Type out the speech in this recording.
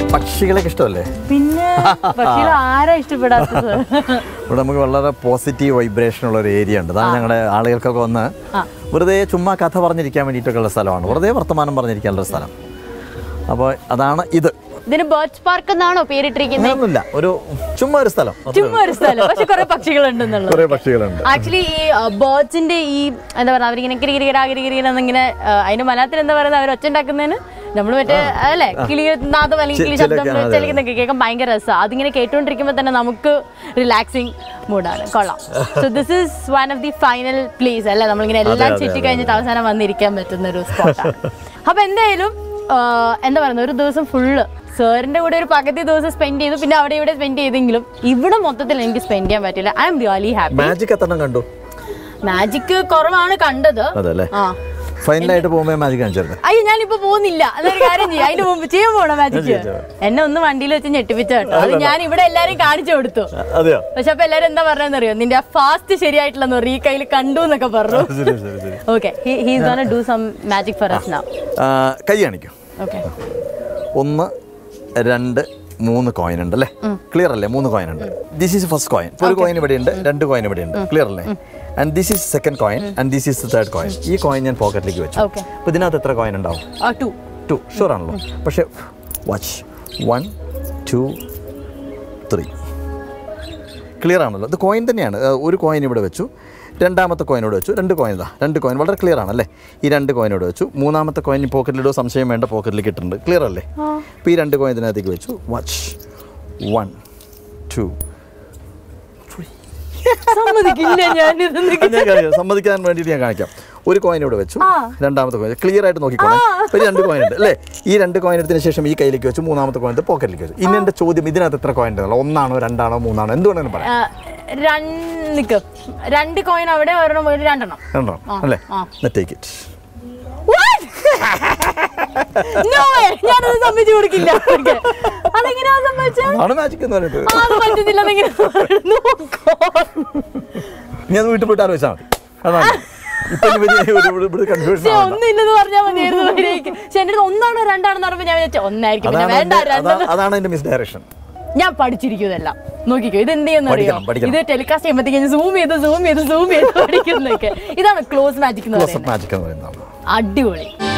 പക്ഷികളൊക്കെ ഇഷ്ടമല്ലേ പിന്നെ പക്ഷേ ആരാ ഇഷ്ടപ്പെടാത്തത് ഇവിടെ നമുക്ക് വളരെ പോസിറ്റീവ് വൈബ്രേഷൻ ഉള്ള ഒരു ഏരിയ ഉണ്ട് അതാണ് ഞങ്ങളുടെ ആളുകൾക്കൊക്കെ വന്ന് ആ. വെറുതെ ചുമ്മാ കഥ പറഞ്ഞിരിക്കാൻ വേണ്ടിയിട്ടൊക്കെയുള്ള സ്ഥലമാണ് വെറുതെ വർത്തമാനം പറഞ്ഞിരിക്കാനുള്ള സ്ഥലം അപ്പോൾ അതാണ് ഇത് ഇതിന് ബേർഡ്സ് പാർക്ക് എന്നാണോ പേരിട്ടിരിക്കുന്നത് അങ്ങനെയൊന്നുമില്ല ഒരു ചുമ്മാ ഒരു സ്ഥലം ചുമ്മാ ഒരു സ്ഥലം പക്ഷെ കുറെ പക്ഷികളുണ്ടെന്നുള്ളത് കുറേ പക്ഷികളുണ്ട് ആക്ച്വലി ഈ ബേർഡ്സിന്റെ ഈ എന്താ പറയുക അവരിങ്ങനെ കിരികിരികിരാ കിരികിരികിര എന്നിങ്ങനെ ആ, അതിന്റെ മലയാളത്തിൽ എന്താ പറയുന്നത് അവർ ഒച്ച ഉണ്ടാക്കുന്നതിന് നമ്മൾ മറ്റേ അല്ലേ കിളി നാദം അല്ലെങ്കിൽ കിളി ചി- ശബ്ദം ചിലക്ക് അതെ, ചലിക്കുന്നൊക്കെ കേൾക്കാൻ ഭയങ്കര രസമാണ് അതിങ്ങനെ കേട്ടുകൊണ്ടിരിക്കുമ്പോൾ തന്നെ നമുക്ക് റിലാക്സിങ് മൂഡാണ് കൊള്ളാം so this is one of the final place അല്ലേ നമ്മളിങ്ങനെ എല്ലാം അതെ, ചുറ്റി അതെ, കഴിഞ്ഞിട്ട് അവസാനം വന്നിരിക്കാൻ പറ്റുന്ന ഒരു സ്പോട്ടാണ് അപ്പൊ എന്തായാലും ആ, എന്താ പറയുന്നത് ഒരു ദിവസം ഫുള്ള് സാറിന്റെ കൂടെ ഒരു പകുതി ദിവസം സ്പെൻഡ് ചെയ്തു പിന്നെ അവിടെ ഇവിടെ സ്പെൻഡ് ചെയ്തെങ്കിലും ഇവിടെ മൊത്തത്തിൽ എനിക്ക് സ്പെൻഡ് ചെയ്യാൻ പറ്റില്ല I'm really happy magic എത്ര കണ്ടു മാജിക് കുറവാണ് കണ്ടത് അതല്ലേ ആ ഫൈനലായിട്ട് പോകുമ്പോൾ മാജിക് കാണിച്ചിരുന്നു അയ്യോ ഞാനിപ്പോ പോകുന്നില്ല അതൊരു കാര്യം ചെയ്യാം അതിന് മുമ്പ് ചെയ്യാൻ പോണോ മാജിക് എന്നെ ഒന്ന് വണ്ടിയിൽ വെച്ച് ഞെട്ടിപ്പിച്ച കേട്ടോ അത് ഞാൻ ഇവിടെ എല്ലാരും കാണിച്ചു കൊടുത്തു അതെയോ പക്ഷെ അപ്പൊ എല്ലാരും എന്താ പറഞ്ഞതെന്നറിയോ നിന്റെ ഫാസ്റ്റ് ശരിയായിട്ടില്ലെന്ന് പറയും ഈ കയ്യിൽ കണ്ടു എന്നൊക്കെ പറഞ്ഞു ശരി ശരി ശരി okay he's gonna do some magic for us now ആ, കൈ കാണിക്കും ഓക്കെ ഒന്ന് രണ്ട് മൂന്ന് കോയിൻ ഉണ്ട് അല്ലേ ക്ലിയർ അല്ലേ മൂന്ന് കോയിൻ ഉണ്ട് ദിസ് ഈസ് ഫസ്റ്റ് കോയിൻ ഒരു കോയിൻ ഇവിടെ ഉണ്ട് രണ്ട് കോയിൻ ഇവിടെ ഉണ്ട് ക്ലിയർ അല്ലേ and this is second coin and this is third coin ഈ കോയിൻ ഞാൻ പോക്കറ്റിലേക്ക് വെച്ചു Okay. അപ്പോൾ ഇതിനകത്ത് എത്ര കോയിൻ ഉണ്ടാവും ആ ടു ടു ഷുവർ ആണല്ലോ പക്ഷേ watch one two three clear ആണല്ലോ ഇത് കോയിൻ തന്നെയാണ് ഏഹ് ഒരു കോയിൻ ഇവിടെ വെച്ചു രണ്ടാമത്തെ കോയിൻ ഇവിടെ വെച്ചു രണ്ട് കോയിൻ ഇതാ രണ്ട് കോയിൻ വളരെ ക്ലിയർ ആണല്ലേ ഈ രണ്ട് കോയിൻ ഇവിടെ വെച്ചു മൂന്നാമത്തെ കോയിൻ പോക്കറ്റിലിടോ സംശയം വേണ്ട പോക്കറ്റിലേക്ക് ഇട്ടിട്ടുണ്ട് ക്ലിയർ അല്ലേ അപ്പോൾ ഈ രണ്ട് കോയിൻ ഇതിനകത്തേക്ക് വെച്ചു വാച്ച് വൺ ടു സമ്മതിക്കില്ല ഞാൻ ഇതൊന്നും ഞാൻ കാണിക്കാം സമ്മതിക്കാൻ വേണ്ടിയിട്ട് ഞാൻ കാണിക്കാം ഒരു കോയിൻ ഇവിടെ വെച്ചു രണ്ടാമത്തെ കോയിൻ ക്ലിയർ ആയിട്ട് നോക്കിക്കോണേ ഒരു രണ്ട് കോയിൻ ഉണ്ട് അല്ലേ ഈ രണ്ട് കോയിൻ എടുത്തതിന് ശേഷം ഈ കയ്യിലേക്ക് വെച്ചു മൂന്നാമത്തെ കോയിൻ പോക്കറ്റിലേക്ക് വെച്ചു ഇനി എൻ്റെ ചോദ്യം ഇതിനകത്ത് എത്ര കോയിൻ ഉണ്ടല്ലോ ഒന്നാണോ രണ്ടാണോ മൂന്നാണോ എന്തുകൊണ്ടാണ് പറയാം ആ, രണ്ട് നിക്ക് രണ്ട് കോയിൻ അവിടെ ഒരെണ്ണം ഒരു രണ്ടെണ്ണം രണ്ടോ അല്ലേ ആ. Take it What? No way. ഞാനത് സമ്മതിച്ചു കൊടുക്കില്ല അവർക്ക്. അതെങ്ങനെയാ സംഭവിച്ചത് ആണ് മാജിക് എന്ന് പറഞ്ഞിട്ട് ആ, അത് പറ്റുന്നില്ല അതെങ്ങനെ No God. നീ അത് വീട്ടിൽ പോയിട്ട് ആലോചിച്ചാൽ മതി അതാണ് ഇപ്പൊ ഇനി വലിയ ഒരു- ഒരു- ഒരു കൺഫ്യൂഷൻ പക്ഷേ ഒന്നില്ലെന്ന് പറഞ്ഞാൽ മതിയായിരുന്നു മര്യാദയ്ക്ക്. പക്ഷെ എൻ്റെ അടുത്ത് ഒന്നാണോ രണ്ടാണെന്ന് പറയുമ്പോൾ ഞാൻ വിചാരിച്ചു ഒന്നായിരിക്കും പിന്നെ അതാണ് വേണ്ട എൻ്റെ- രണ്ടെണ്ണം അതാ- അതാണ് എൻ്റെ മിസ് ഡയറക്ഷൻ ഞാൻ പഠിച്ചിരിക്കുന്നതെല്ലാം നോക്കിക്കോ ഇത് എന്ത് ചെയ്യുന്ന അറിയോ പഠിക്കണം, പഠിക്കണം. ഇത് ടെലികാസ്റ്റ് ചെയ്യുമ്പോഴത്തേക്ക് സൂം ചെയ്ത് സൂം ചെയ്ത് സൂം ചെയ്ത് പഠിക്കുന്നൊക്കെ ഇതാണ് ക്ലോസ് മാജിക് എന്ന് ക്ലോസ് പറയുന്നത് മാജിക് എന്ന് പറയുന്നതാണ് അടിപൊളി